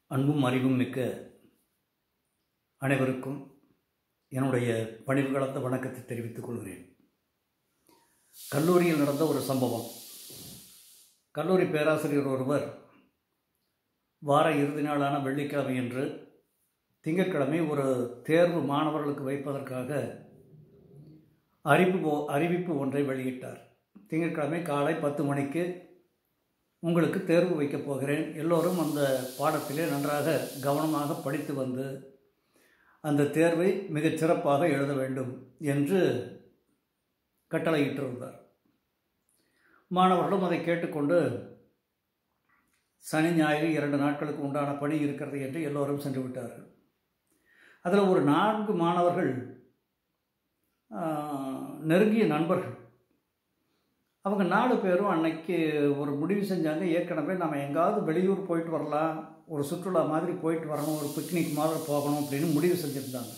அன்பும் அறிவும் மிக்க அனைவருக்கும் என்னுடைய பணிவு கலந்த வணக்கத்தை தெரிவித்துக் கொள்கிறேன் கல்லூரியில் நடந்த ஒரு சம்பவம் கல்லூரி பேராசிரியர் ஒருவர் வார இறுதி நாளான வெள்ளிக்கிழமை என்று திங்கட்கிழமை ஒரு தேர்வு மாணவர்களுக்கு வைப்பதற்காக அறிவிப்பு அறிவிப்பு ஒன்றை வெளியிட்டார் திங்கட்கிழமை காலை பத்து மணிக்கு உங்களுக்கு தேர்வு வைக்கப் போகிறேன் எல்லோரும் அந்த பாடத்திலே நன்றாக கவனமாக படித்து வந்து அந்த தேர்வை மிகச் சிறப்பாக எழுத வேண்டும் என்று கட்டளையிட்டிருந்தார் மாணவர்களும் அதை கேட்டுக்கொண்டு சனி ஞாயிறு இரண்டு நாட்களுக்கு உண்டான பணி இருக்கிறது என்று எல்லோரும் சென்று விட்டார்கள் அதில் ஒரு நான்கு மாணவர்கள் நெருங்கிய நண்பர்கள் அவங்க நாலு பேரும் அன்னைக்கு ஒரு முடிவு செஞ்சாங்க ஏற்கனவே நம்ம எங்காவது வெளியூர் போயிட்டு வரலாம் ஒரு சுற்றுலா மாதிரி போயிட்டு வரணும் ஒரு பிக்னிக் மாதிரி போகணும் அப்படின்னு முடிவு செஞ்சுருந்தாங்க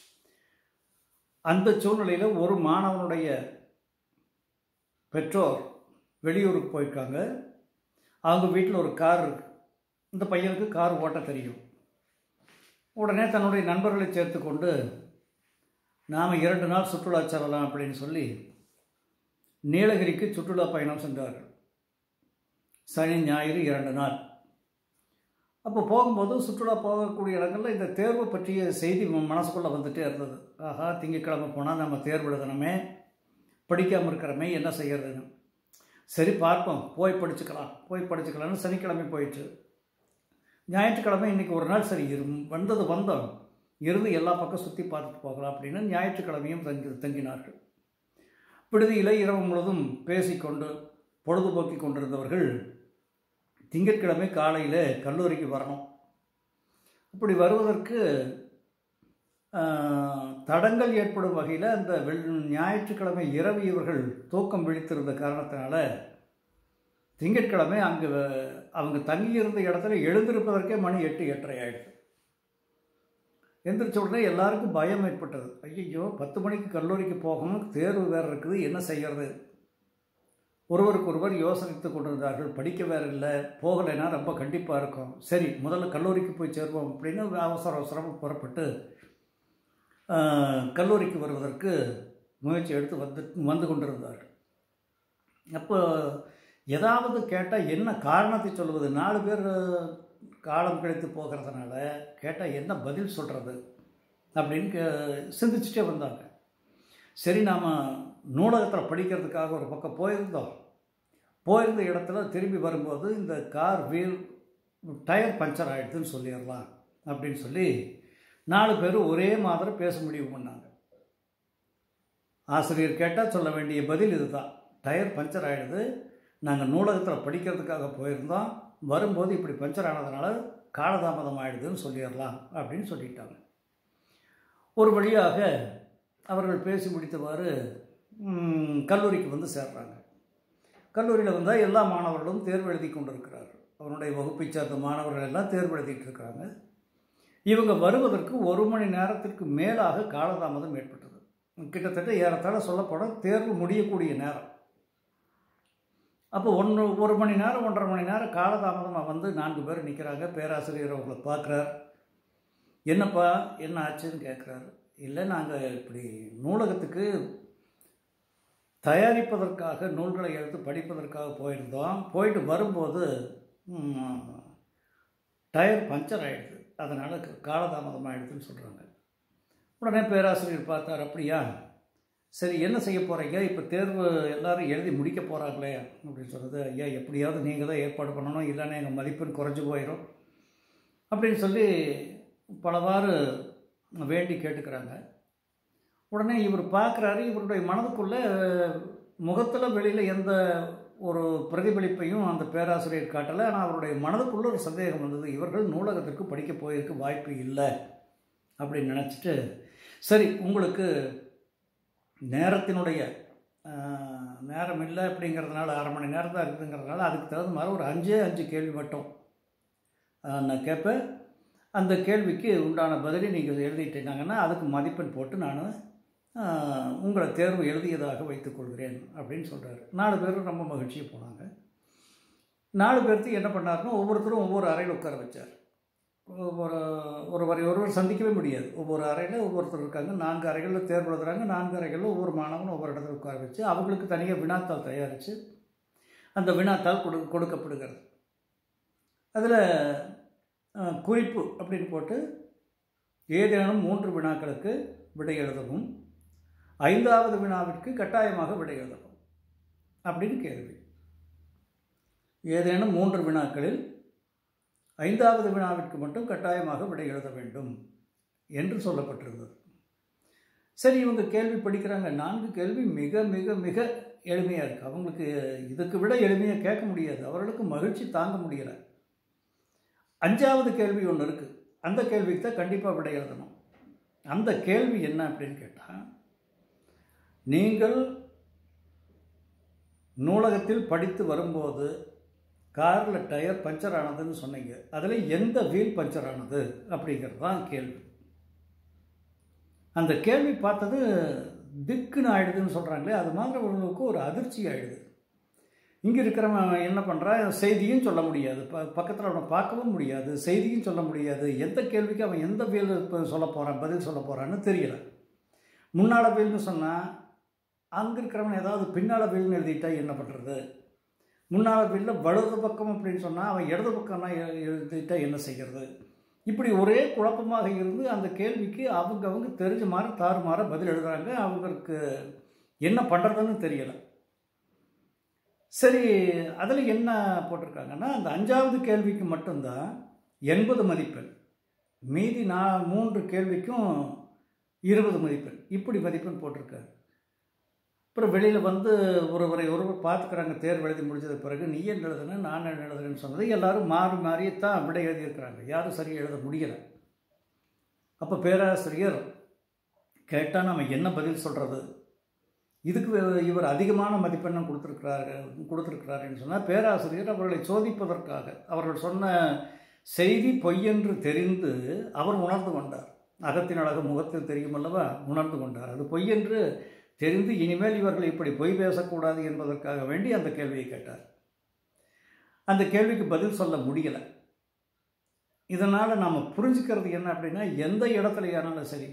அந்த சூழ்நிலையில் ஒரு மாணவனுடைய பெற்றோர் வெளியூருக்கு போயிருக்காங்க அவங்க வீட்டில் ஒரு கார் இருக்கு இந்த பையனுக்கு கார் ஓட்ட தெரியும் உடனே தன்னுடைய நண்பர்களை சேர்த்து கொண்டு நாம் இரண்டு நாள் சுற்றுலா செல்லலாம் அப்படின்னு சொல்லி நீலகிரிக்கு சுற்றுலா பயணம் சென்றார்கள் சனி ஞாயிறு இரண்டு நாள் அப்போ போகும்போது சுற்றுலா போகக்கூடிய இடங்களில் இந்த தேர்வு பற்றிய செய்தி மனசுக்குள்ளே வந்துகிட்டே இருந்தது ஆஹா திங்கக்கிழமை போனால் நம்ம தேர்வு எழுதணுமே படிக்காமல் இருக்கிறோமே என்ன செய்யறதுன்னு சரி பார்ப்போம் போய் படிச்சுக்கலாம் போய் படிச்சுக்கலாம்னு சனிக்கிழமை போயிடுச்சு ஞாயிற்றுக்கிழமை இன்றைக்கி ஒரு நாள் சரி இரு வந்தது வந்தோம் இருந்து எல்லா பக்கம் சுற்றி பார்த்துட்டு போகலாம் அப்படின்னு ஞாயிற்றுக்கிழமையும் தங்கி தங்கினார்கள் விடுதியில் இரவு முழுவதும் பேசிக்கொண்டு பொழுதுபோக்கி கொண்டிருந்தவர்கள் திங்கட்கிழமை காலையில் கல்லூரிக்கு வரணும் அப்படி வருவதற்கு தடங்கள் ஏற்படும் வகையில் அந்த வெள் ஞாயிற்றுக்கிழமை இரவு இவர்கள் தூக்கம் விழித்திருந்த காரணத்தினால திங்கட்கிழமை அங்கே அவங்க தங்கியிருந்த இடத்துல எழுந்திருப்பதற்கே மணி எட்டு எட்டரை ஆயிடுது எந்திரிச்ச உடனே எல்லாருக்கும் பயம் ஏற்பட்டது ஐயோ பத்து மணிக்கு கல்லூரிக்கு போகணும் தேர்வு வேறு இருக்குது என்ன செய்கிறது ஒருவருக்கு ஒருவர் யோசனைத்து கொண்டிருந்தார்கள் படிக்க வேறு இல்லை போகலைன்னா ரொம்ப கண்டிப்பாக இருக்கும் சரி முதல்ல கல்லூரிக்கு போய் சேருவோம் அப்படின்னு அவசர அவசரமாக புறப்பட்டு கல்லூரிக்கு வருவதற்கு முயற்சி எடுத்து வந்து வந்து கொண்டிருந்தார்கள் அப்போ ஏதாவது கேட்டால் என்ன காரணத்தை சொல்வது நாலு பேர் காலம் கழித்து போகிறதுனால கேட்டால் என்ன பதில் சொல்கிறது அப்படின்னு சிந்திச்சுட்டே வந்தாங்க சரி நாம் நூலகத்தில் படிக்கிறதுக்காக ஒரு பக்கம் போயிருந்தோம் போயிருந்த இடத்துல திரும்பி வரும்போது இந்த கார் வீல் டயர் பஞ்சர் ஆகிடுதுன்னு சொல்லிடலாம் அப்படின்னு சொல்லி நாலு பேர் ஒரே மாதிரி பேச முடிவு பண்ணாங்க ஆசிரியர் கேட்டால் சொல்ல வேண்டிய பதில் இதுதான் டயர் பஞ்சர் ஆகிடுது நாங்கள் நூலகத்தில் படிக்கிறதுக்காக போயிருந்தோம் வரும்போது இப்படி பஞ்சர் ஆனதுனால காலதாமதம் ஆகிடுதுன்னு சொல்லிடலாம் அப்படின்னு சொல்லிட்டாங்க ஒரு வழியாக அவர்கள் பேசி முடித்தவாறு கல்லூரிக்கு வந்து சேர்றாங்க கல்லூரியில் வந்தால் எல்லா மாணவர்களும் தேர்வு எழுதி கொண்டிருக்கிறார்கள் அவனுடைய வகுப்பை சார்ந்த மாணவர்கள் எல்லாம் தேர்வு எழுதிட்டு இருக்கிறாங்க இவங்க வருவதற்கு ஒரு மணி நேரத்திற்கு மேலாக காலதாமதம் ஏற்பட்டது கிட்டத்தட்ட ஏறத்தாழ சொல்லப்பட தேர்வு முடியக்கூடிய நேரம் அப்போ ஒன்று ஒரு மணி நேரம் ஒன்றரை மணி நேரம் காலதாமதமாக வந்து நான்கு பேர் நிற்கிறாங்க பேராசிரியர் அவங்களை பார்க்குறார் என்னப்பா என்ன ஆச்சுன்னு கேட்குறாரு இல்லை நாங்கள் இப்படி நூலகத்துக்கு தயாரிப்பதற்காக நூல்களை எடுத்து படிப்பதற்காக போயிருந்தோம் போயிட்டு வரும்போது டயர் பஞ்சர் ஆகிடுது அதனால் காலதாமதம் ஆகிடுதுன்னு சொல்கிறாங்க உடனே பேராசிரியர் பார்த்தார் அப்படியா சரி என்ன செய்ய போகிறீங்க இப்போ தேர்வு எல்லோரும் எழுதி முடிக்க போகிறாங்களே அப்படின்னு சொல்கிறது ஐயா எப்படியாவது நீங்கள் தான் ஏற்பாடு பண்ணணும் இல்லைன்னா எங்கள் மதிப்பெண் குறைஞ்சி போயிடும் அப்படின்னு சொல்லி பலவாறு வேண்டி கேட்டுக்கிறாங்க உடனே இவர் பார்க்குறாரு இவருடைய மனதுக்குள்ளே முகத்தில் வெளியில் எந்த ஒரு பிரதிபலிப்பையும் அந்த பேராசிரியர் காட்டலை ஆனால் அவருடைய மனதுக்குள்ளே ஒரு சந்தேகம் வந்தது இவர்கள் நூலகத்திற்கு படிக்க போயிருக்க வாய்ப்பு இல்லை அப்படின்னு நினச்சிட்டு சரி உங்களுக்கு நேரத்தினுடைய நேரம் இல்லை அப்படிங்கிறதுனால அரை மணி நேரம் தான் இருக்குதுங்கிறதுனால அதுக்கு தகுந்த மாதிரி ஒரு அஞ்சே அஞ்சு கேள்வி மட்டும் நான் கேட்பேன் அந்த கேள்விக்கு உண்டான பதிலை நீங்கள் எழுதிட்டீங்கன்னா அதுக்கு மதிப்பெண் போட்டு நான் உங்களை தேர்வு எழுதியதாக வைத்துக்கொள்கிறேன் அப்படின்னு சொல்கிறாரு நாலு பேரும் ரொம்ப மகிழ்ச்சியாக போனாங்க நாலு பேர்த்துக்கு என்ன பண்ணாருன்னா ஒவ்வொருத்தரும் ஒவ்வொரு அறையில் உட்கார வச்சார் ஒரு ஒருவரை ஒருவர் சந்திக்கவே முடியாது ஒவ்வொரு அறையில் ஒவ்வொருத்தர் இருக்காங்க நான்கு அறைகளில் தேர்வு எழுதுறாங்க நான்கு அறைகளில் ஒவ்வொரு மாணவனும் ஒவ்வொரு இடத்துல உட்கார வச்சு அவங்களுக்கு தனியாக வினாத்தாள் தயாரித்து அந்த வினாத்தாள் கொடு கொடுக்கப்படுகிறது அதில் குறிப்பு அப்படின்னு போட்டு ஏதேனும் மூன்று வினாக்களுக்கு விடை எழுதவும் ஐந்தாவது வினாவிற்கு கட்டாயமாக விடை எழுதவும் அப்படின்னு கேள்வி ஏதேனும் மூன்று வினாக்களில் ஐந்தாவது வினாவிற்கு மட்டும் கட்டாயமாக விடை எழுத வேண்டும் என்று சொல்லப்பட்டிருந்தது சரி இவங்க கேள்வி படிக்கிறாங்க நான்கு கேள்வி மிக மிக மிக எளிமையாக இருக்குது அவங்களுக்கு இதுக்கு விட எளிமையாக கேட்க முடியாது அவர்களுக்கு மகிழ்ச்சி தாங்க முடியலை அஞ்சாவது கேள்வி ஒன்று இருக்குது அந்த கேள்விக்கு தான் கண்டிப்பாக விடை எழுதணும் அந்த கேள்வி என்ன அப்படின்னு கேட்டால் நீங்கள் நூலகத்தில் படித்து வரும்போது காரில் டயர் பஞ்சர் ஆனதுன்னு சொன்னீங்க அதில் எந்த வீல் பஞ்சர் ஆனது அப்படிங்கிறது தான் கேள்வி அந்த கேள்வி பார்த்தது திக்குன்னு ஆயிடுதுன்னு சொல்கிறாங்களே அது மாதிரி அவர்களுக்கு ஒரு அதிர்ச்சி ஆயிடுது இங்கே இருக்கிறவன் என்ன பண்ணுறான் செய்தியும் சொல்ல முடியாது ப பக்கத்தில் அவனை பார்க்கவும் முடியாது செய்தியும் சொல்ல முடியாது எந்த கேள்விக்கு அவன் எந்த வீல் இப்போ சொல்ல போகிறான் பதில் சொல்ல போகிறான்னு தெரியல முன்னால் வீல்னு சொன்னால் அங்கே இருக்கிறவன் ஏதாவது பின்னால் வீல்னு எழுதிட்டா என்ன பண்ணுறது முன்னால் வீலில் வலது பக்கம் அப்படின்னு சொன்னால் அவன் இடது பக்கம்னா எழுதிட்டா என்ன செய்கிறது இப்படி ஒரே குழப்பமாக இருந்து அந்த கேள்விக்கு அவங்க அவங்க தெரிஞ்ச மாதிரி தாறுமாற பதில் எழுதுகிறாங்க அவங்களுக்கு என்ன பண்ணுறதுன்னு தெரியலை சரி அதில் என்ன போட்டிருக்காங்கன்னா அந்த அஞ்சாவது கேள்விக்கு மட்டும்தான் எண்பது மதிப்பெண் மீதி நான் மூன்று கேள்விக்கும் இருபது மதிப்பெண் இப்படி மதிப்பெண் போட்டிருக்காரு அப்புறம் வெளியில் வந்து ஒருவரை ஒருவர் பார்த்துக்கிறாங்க தேர்வு எழுதி முடிஞ்சது பிறகு நீ என்ன எழுதுன நான் என்ன எழுதுறேன்னு சொன்னது எல்லாரும் மாறி மாறி தான் விடை எழுதியிருக்கிறாங்க யாரும் சரியாக எழுத முடியலை அப்போ பேராசிரியர் கேட்டால் நம்ம என்ன பதில் சொல்கிறது இதுக்கு இவர் அதிகமான மதிப்பெண்ணை கொடுத்துருக்கிறாரு கொடுத்துருக்கிறாருன்னு சொன்னால் பேராசிரியர் அவர்களை சோதிப்பதற்காக அவர்கள் சொன்ன செய்தி பொய்யென்று தெரிந்து அவர் உணர்ந்து கொண்டார் அகத்தின் அழகு முகத்தில் தெரியும் அல்லவா உணர்ந்து கொண்டார் அது பொய்யென்று தெரிந்து இனிமேல் இவர்கள் இப்படி பொய் பேசக்கூடாது என்பதற்காக வேண்டி அந்த கேள்வியை கேட்டார் அந்த கேள்விக்கு பதில் சொல்ல முடியலை இதனால் நாம் புரிஞ்சுக்கிறது என்ன அப்படின்னா எந்த இடத்துலையானாலும் சரி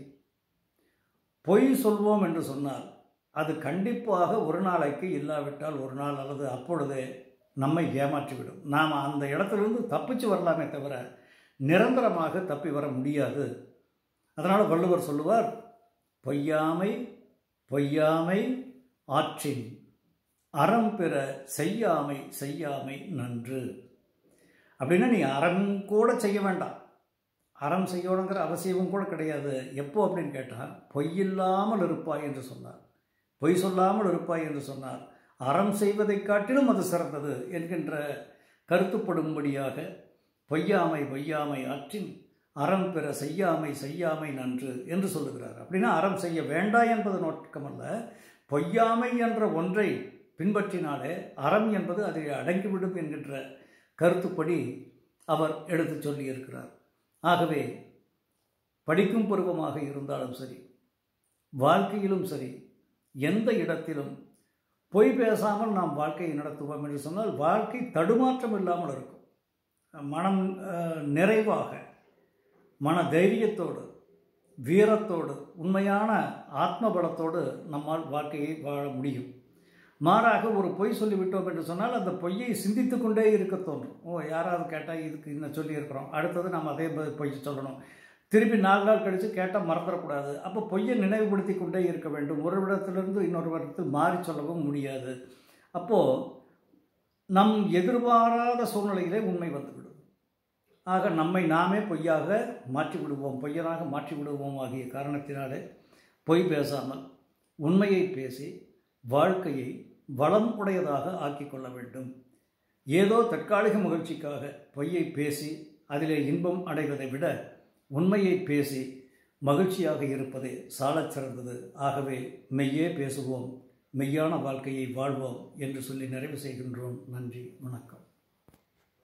பொய் சொல்வோம் என்று சொன்னால் அது கண்டிப்பாக ஒரு நாளைக்கு இல்லாவிட்டால் ஒரு நாள் அல்லது அப்பொழுதே நம்மை ஏமாற்றிவிடும் நாம் அந்த இடத்துலேருந்து தப்பிச்சு வரலாமே தவிர நிரந்தரமாக தப்பி வர முடியாது அதனால் வள்ளுவர் சொல்லுவார் பொய்யாமை பொய்யாமை ஆற்றின் அறம் பெற செய்யாமை செய்யாமை நன்று அப்படின்னா நீ அறம் கூட செய்ய வேண்டாம் அறம் செய்யணுங்கிற அவசியமும் கூட கிடையாது எப்போ அப்படின்னு கேட்டால் பொய்யில்லாமல் இருப்பாய் என்று சொன்னார் பொய் சொல்லாமல் இருப்பாய் என்று சொன்னார் அறம் செய்வதை காட்டிலும் அது சிறந்தது என்கின்ற கருத்துப்படும்படியாக பொய்யாமை பொய்யாமை ஆற்றின் அறம் பெற செய்யாமை செய்யாமை நன்று என்று சொல்லுகிறார் அப்படின்னா அறம் செய்ய வேண்டாம் என்பது நோக்கமல்ல பொய்யாமை என்ற ஒன்றை பின்பற்றினாலே அறம் என்பது அதை அடங்கிவிடும் என்கின்ற கருத்துப்படி அவர் எடுத்து சொல்லியிருக்கிறார் ஆகவே படிக்கும் பருவமாக இருந்தாலும் சரி வாழ்க்கையிலும் சரி எந்த இடத்திலும் பொய் பேசாமல் நாம் வாழ்க்கையை நடத்துவோம் என்று சொன்னால் வாழ்க்கை தடுமாற்றம் இல்லாமல் இருக்கும் மனம் நிறைவாக மன தைரியத்தோடு வீரத்தோடு உண்மையான ஆத்மபலத்தோடு நம்மால் வாழ்க்கையை வாழ முடியும் மாறாக ஒரு பொய் சொல்லிவிட்டோம் என்று சொன்னால் அந்த பொய்யை சிந்தித்து கொண்டே இருக்க தோன்றும் ஓ யாராவது கேட்டால் இதுக்கு இன்னும் சொல்லியிருக்கிறோம் அடுத்தது நாம் அதே பொய் சொல்லணும் திருப்பி நாலு நாள் கழித்து கேட்டால் மறந்துடக்கூடாது அப்போ பொய்யை நினைவுபடுத்தி கொண்டே இருக்க வேண்டும் ஒரு இடத்திலிருந்து இன்னொரு இடத்துக்கு மாறி சொல்லவும் முடியாது அப்போது நம் எதிர்பாராத சூழ்நிலையிலே உண்மை வந்துவிடும் ஆக நம்மை நாமே பொய்யாக மாற்றி விடுவோம் பொய்யனாக மாற்றி விடுவோம் ஆகிய காரணத்தினாலே பொய் பேசாமல் உண்மையை பேசி வாழ்க்கையை வளம் உடையதாக ஆக்கிக் கொள்ள வேண்டும் ஏதோ தற்காலிக மகிழ்ச்சிக்காக பொய்யை பேசி அதிலே இன்பம் அடைவதை விட உண்மையை பேசி மகிழ்ச்சியாக இருப்பதே சாலச் சிறந்தது ஆகவே மெய்யே பேசுவோம் மெய்யான வாழ்க்கையை வாழ்வோம் என்று சொல்லி நிறைவு செய்கின்றோம் நன்றி வணக்கம்